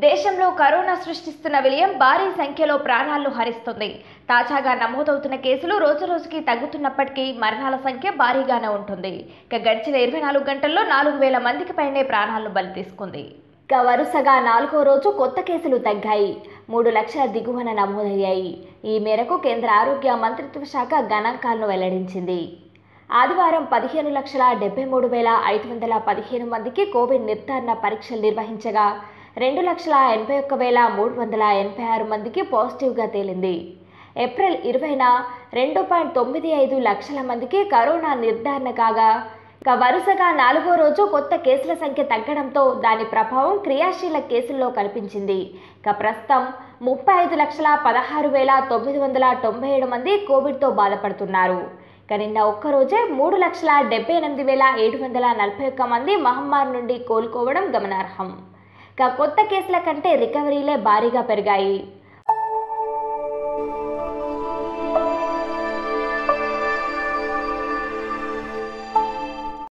దేశంలో కరోనా సృష్టిస్తున్న విలయం భారీ సంఖ్యలో ప్రాణాలను హరిస్తుంది తాజాగా నమోదవుతున్న కేసులు రోజురోజుకి తగ్గుతున్నప్పటికీ మరణాల సంఖ్య భారీగానే ఉంటుంది ఇక గడిచిన ఇరవై నాలుగు గంటల్లో నాలుగు వేల మందికి పైనే ప్రాణాలను బలి తీసుకుంది ఇక వరుసగా నాలుగో రోజు కొత్త కేసులు తగ్గాయి మూడు లక్షల దిగువన నమోదయ్యాయి ఈ మేరకు కేంద్ర ఆరోగ్య మంత్రిత్వ శాఖ గణాంకాలను వెల్లడించింది ఆదివారం పదిహేను లక్షల డెబ్బై మూడు వేల ఐదు వందల పదిహేను మందికి కోవిడ్ నిర్ధారణ పరీక్షలు నిర్వహించగా రెండు లక్షల ఎనభై ఒక్క వేల మూడు వందల ఎనభై ఆరు మందికి పాజిటివ్గా తేలింది ఏప్రిల్ ఇరవైన రెండు పాయింట్ తొమ్మిది ఐదు లక్షల మందికి కరోనా నిర్ధారణ కాగా ఇక వరుసగా నాలుగో రోజు కొత్త కేసుల సంఖ్య తగ్గడంతో దాని ప్రభావం క్రియాశీల కేసుల్లో కనిపించింది ఇక ప్రస్తుతం ముప్పై ఐదు లక్షల పదహారు వేల తొమ్మిది వందల తొంభై ఏడు మంది కోవిడ్తో బాధపడుతున్నారు ఇక నిన్న ఒక్కరోజే మూడు లక్షల డెబ్బై ఎనిమిది వేల ఏడు వందల నలభై ఒక్క మంది మహమ్మారి నుండి కోలుకోవడం గమనార్హం ఇక కొత్త కేసుల కంటే రికవరీలే భారీగా పెరిగాయి